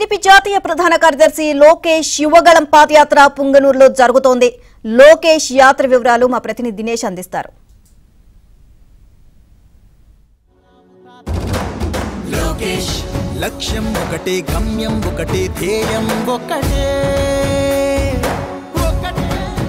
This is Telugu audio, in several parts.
టీడీపీ జాతీయ ప్రధాన కార్యదర్శి లోకేష్ యువగళం పాదయాత్ర పుంగనూరులో జరుగుతోంది లోకేష్ యాత్ర వివరాలు మా ప్రతినిధి దినేష్ అందిస్తారు లోకేష్ లక్ష్యం ఒకటే గమ్యం ఒకటే ధ్యేయం ఒకటే ఒకటే.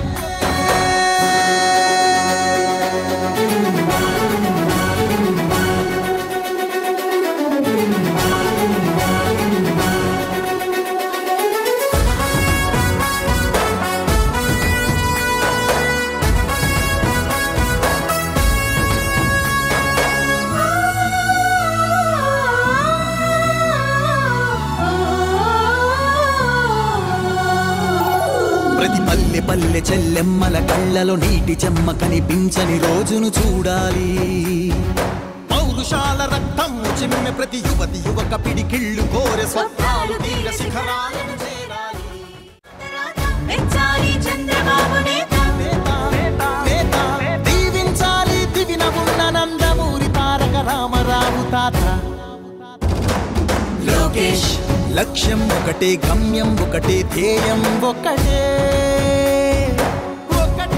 ప్రతి పల్లె పల్లె చెల్లెమ్మల కళ్ళలో నీటి చెమ్మ కనిపించని రోజును చూడాలి పౌరుషాల రక్తం చిమ్మె ప్రతి యువతి యువక పిడికిళ్ళు కోరె స్వప్నాలు తీర శిఖరాలను చేరాలి మెచ్చాలి చంద్రబాబు నేత నేత, నేత, దీవించాలి దివిన ఉన్న నందమూరి తారక రామరావు తాత లోకేష్ లక్ష్యం ఒకటే గమ్యం ఒకటే ధ్యేయం ఒకటే ఒకటే.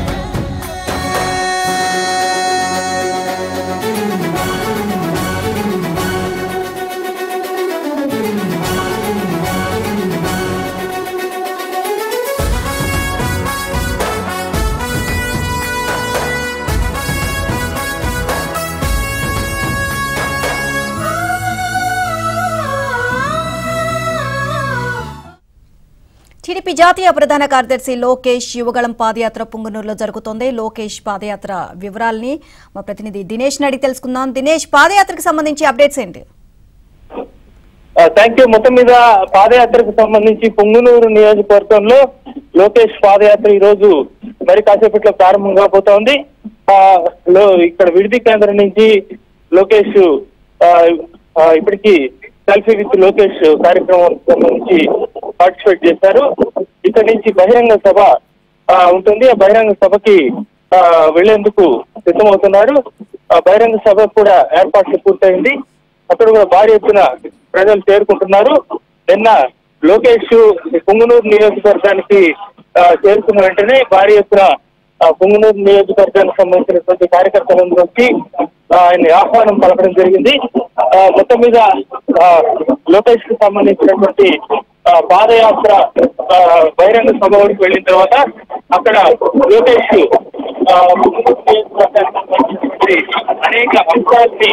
టీడీపీ జాతీయ ప్రధాన కార్యదర్శి లోకేష్ యువగళం పాదయాత్ర పుంగనూరులో జరుగుతోంది లోకేష్ పాదయాత్ర వివరాల్ని మా ప్రతినిధి దినేష్ అడిగి తెలుసుకుందాం దినేష్ పాదయాత్రకు సంబంధించి అప్డేట్స్ ఏంటి థ్యాంక్ యూ మొత్తం మీద పాదయాత్రకు సంబంధించి పొంగునూరు నియోజకవర్గంలో లోకేష్ పాదయాత్ర ఈ రోజు మరి కాసేపట్లో ప్రారంభం కాబోతోంది ఆ, లో ఇక్కడ విడిది కేంద్రం నుంచి లోకేష్ ఆ, ఆ, ఇప్పటికి సెల్ఫీ విత్ లోకేష్ కార్యక్రమం సంబంధించి పార్టిసిపేట్ చేశారు ఇక్కడ నుంచి బహిరంగ సభ ఆ, ఉంటుంది ఆ బహిరంగ సభకి ఆ, వెళ్లేందుకు సిద్ధమవుతున్నారు ఆ బహిరంగ సభ కూడా ఏర్పాట్లు పూర్తయింది అక్కడ కూడా భారీ ఎత్తున ప్రజలు చేరుకుంటున్నారు నిన్న లోకేష్ పుంగనూరు నియోజకవర్గానికి ఆ, చేరుకున్న వెంటనే భారీ ఎత్తున ఆ, పుంగనూరు నియోజకవర్గానికి సంబంధించినటువంటి కార్యకర్తలందరూ వచ్చి ఆ, ఆయన్ని ఆహ్వానం పలకడం జరిగింది ఆ, మొత్తం మీద ఆ, లోకేష్ కి సంబంధించినటువంటి ఆ, పాదయాత్ర ఆ, బహిరంగ సభ వరకు వెళ్ళిన తర్వాత అక్కడ లోకేష్ ఆ, పుంగనూరు నియోజకవర్గానికి సంబంధించినటువంటి అనేక అంశాలని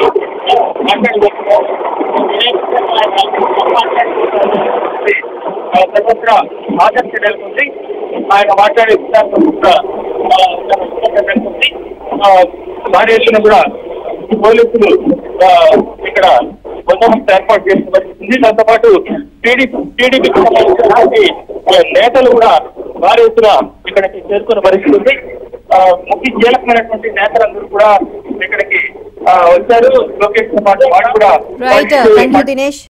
సర్వత్ర ఆసక్తి నెలకొంది ఆయన మాట్లాడే విధానం కూడా ఆ, చాలా ఉత్సాహం నెలకొంది ఆ, భారీ ఎత్తున కూడా పోలీసులు ఆ, ఇక్కడ బందోబస్తు ఏర్పాటు చేసిన పరిస్థితి దాంతో పాటు టీడీపీ టీడీపీకి సంబంధించినటువంటి ఆ, నేతలు కూడా భారీ ఎత్తున ఇక్కడికి చేరుకున్న పరిస్థితి ఉంది ఆ, ముఖ్య కీలకమైనటువంటి నేతలందరూ కూడా ఇక్కడికి ఆ, వచ్చారు లోకేష్ తో పాటు వాడు కూడా రైట్ థ్యాంక్ యూ దినేష్